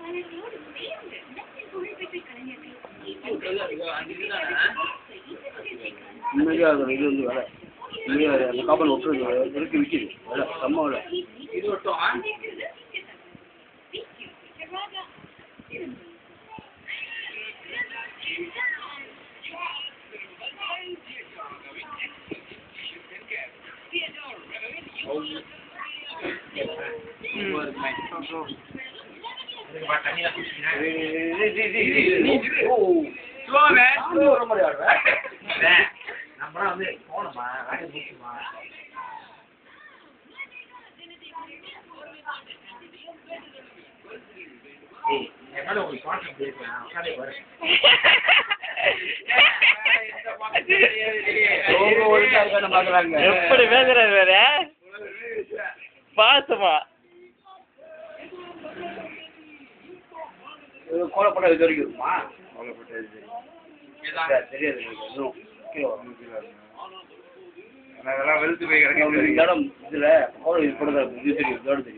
கலைஞர்களோடு சேர்ந்து நம்மின் புகழ்பெற்ற கலைஞர்கள் உண்மையிலே அது இது வந்து வேலை உண்மையிலே அது அந்த காப்பல் ஒட்டுறது இருக்கு விற்கிது வேலை செம்ம வேலை இது மட்டும் ஆ? இதுக்கு பா, தண்ணியில குடிக்கிறேன். Slow man. டேய், நம்மலாம் வந்து போகணுமா வேலையை முடிச்சுமா ஏய், என் மேல உங்களுக்கு பாசம் பேசுவேன் உட்காந்து வர ரொம்ப ஒழுங்கா இருக்கான்னு பார்க்கறாங்க. எப்படி பேசுறாரு வேற பாசமா இது கோலப்பட்ட இது வரைக்கும் இருக்குமா கோலப்பட்ட இது தெரியாது, தெரியாது எனக்கு இன்னும் கீழே வரும். அதெல்லாம் வெளுத்து போய் இந்த இடம் இதுல கோலம் இது போடுறது இது தெரியும் இதோட தெரியும்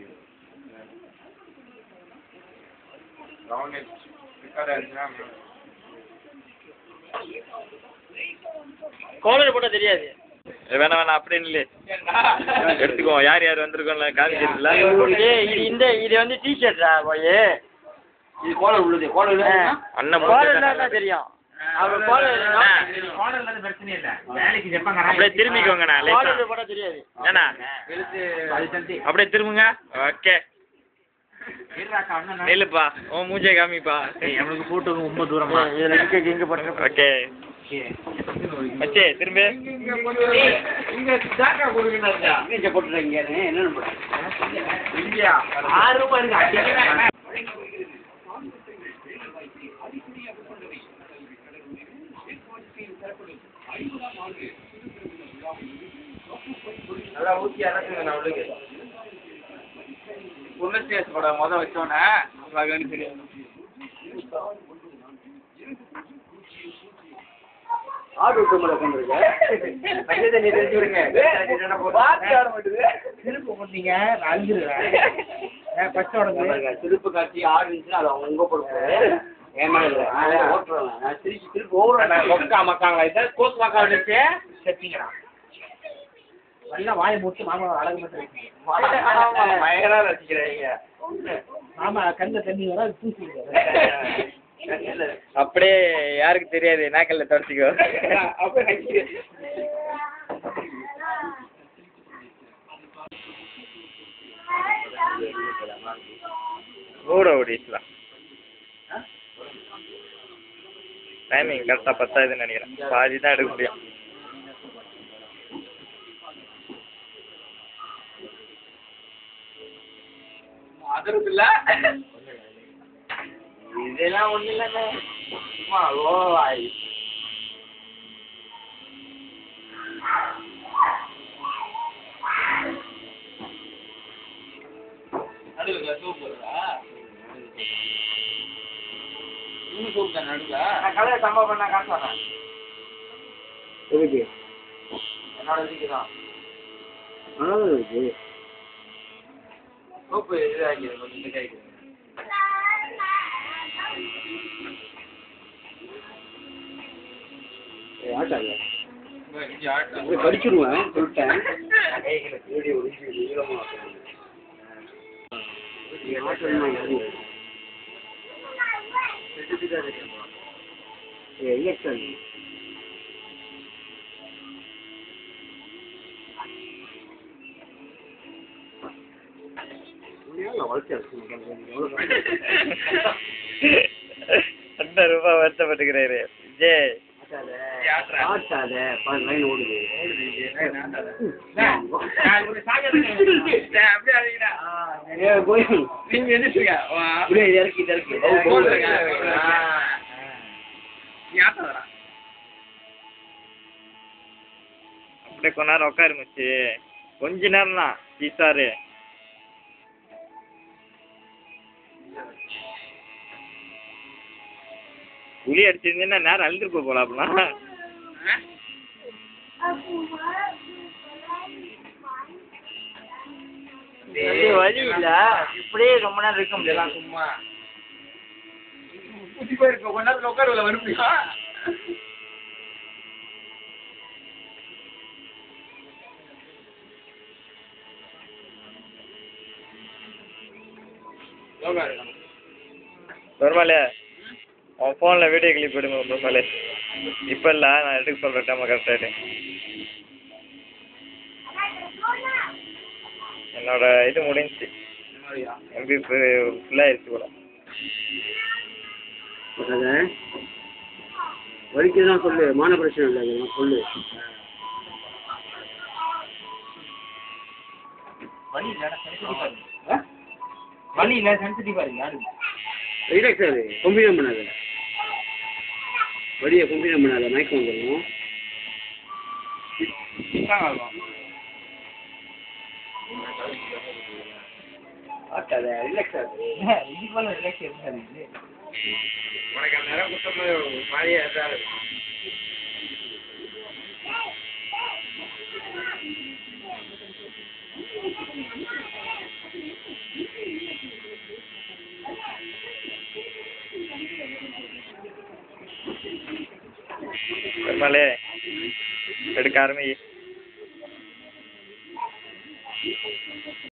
கோலர் போட்டா தெரியாது வேணாம் வேணாம் அப்படின்னு இல்லை எடுத்துக்கோ யார் யார் வந்திருக்கோம்ல காமிச்சிருக்கல ஏய், இது இந்த இது வந்து டிஷர்ட்டா போய் இது கோலம் உள்ளது கோலம் இல்ல அண்ணன் கோலர் முடிச்சிட்டாங்க. தெரியும் அவர் கோலர் கோலர்ல பிரச்சனை இல்ல வேலைக்கு ஜப்பாங்க அப்படியே திரும்பிக்கோங்கண்ணா லேசா கோலர் போட்டா தெரியாது ஏண்ணா அது தந்தி அப்படியே திரும்புங்க ஓகே இருடாக்கா அண்ணன் இல்லப்பா உன் மூஞ்சே காமிப்பா நம்மளுக்கு போட்டோக்கு ரொம்ப தூரமா இதுல இங்க இங்க போட்டு ஓகே மச்சே திரும்ப இங்க தாக்கா கொடுக்கணும்டா இங்கே போட்டுருங்க என்னென்ன போட்டு இங்கயா ஆறு ரூபாய் இருக்கு அடிக்கிறேன் நல்லா ஊத்தி இறக்குங்க நான் உள்ளுக்கு உமர்சியஸ் படம் முத வச்சோன்னே உங்களுக்கு தெரியும் ஆடு விட்டு மேலே உட்காந்துருக்க பச்சை தண்ணி தெரிஞ்சு விடுங்க திருப்பு போட்டீங்க நான் அழிஞ்சிருவேன் ஏன் பச்சை உடம்பு திருப்பு காட்சி ஆடு இருந்துச்சுன்னா அது அவங்க போடுறது ஏன் மேல இல்லை நான் ஓட்டுறேன் நான் திருப்பி திருப்பி ஓடுறேன் கொக்கா மக்காங்களா இதான் கோஸ் மக்கா வச்சு செத்தீங்களா நல்லா வாயை மூட்டு மாமா அழகு மட்டும் வைக்கீங்க பயங்கரமா ரசிக்கிறீங்க மாமா கண்ணில் தண்ணி வர அது பூசி அப்படியே யாருக்கு தெரியாது நாக்கல்ல தொடச்சிக்கோ ஓட ஓடிஸ்லாம் டைமிங் கரெக்டாக பத்தாதுன்னு நினைக்கிறேன் பாதி தான் எடுக்க முடியும் அதற்குல்ல இதெல்லாம் ஒண்ணு இல்லைங்க சும்மா ஓவாய் நடுவுல சூப் வருதா இன்னும் சூப் தான் நடுவுல நான் கலையை சம்பவம் பண்ண காசு வரேன் எதுக்கு என்னோட இதுக்கு தான் நல்லா இருக்கு சூப்பு இது ஆக்கிது கொஞ்சம் இது ஆக்கிது ஆட்டாங்க இஞ்சி ஆட்டு அப்படியே கடிச்சிருவேன் சொல்லிட்டேன் வீடியோ ஒதுக்கி ஈரமா ஆட்டணுமா எப்படி எலெக்ஷன் அந்த ரூபா வருத்தப்பட்டுக்கிறாரு விஜய் ஆட்டாத பாரு லைன் ஓடுது ஏ போய் நீங்க எந்திரிச்சுங்க இப்படியே இது இறக்கி இது இறக்கி ஓ, போடுங்க. அப்படியே கொஞ்ச நேரம் உட்காரு மச்சி கொஞ்ச நேரம் தான் பீசாரு புளி அடிச்சிருந்தீங்கன்னா நேரம் அழுதுட்டு போல அப்படின்னா இது வழி இல்ல இப்படியே ரொம்ப நேரம் இருக்க முடியல சும்மா குத்தி போயிருக்கோம் கொஞ்ச நேரத்துல உட்காருல மறுபடியும் யோகா இருக்கணும் பெருமாளே உன் ஃபோனில் வீடியோ கிளிப் எடுங்க பெருமாளே இப்போ இல்லை நான் எடுக்க சொல்கிற டைம் கரெக்டாகிட்டு என்னோட இது முடிஞ்சுச்சு இந்த மாதிரியா எம்பி ஃபுல்லாகிடுச்சு கூட அதை வலிக்குதுதான் சொல்லு மான பிரச்சனை இல்லை அது சொல்லு வலி இல்ல சென்சிட்டிவா இருக்கு வலி இல்ல சென்சிட்டிவா இருக்கு யாரு ரிலாக்ஸ் ஆகுது கொம்பினம் பண்ணாத வலியை கொம்பினம் பண்ணாத மயக்கம் வந்துடும் ரிலாக்ஸ் ஆகுது இதுக்கு மேல ரிலாக்ஸ் இருக்காது உனக்கு அந்த நேரம் குத்தம் மாதிரியே தான் பெருமாளே எடுக்க ஆரம்பி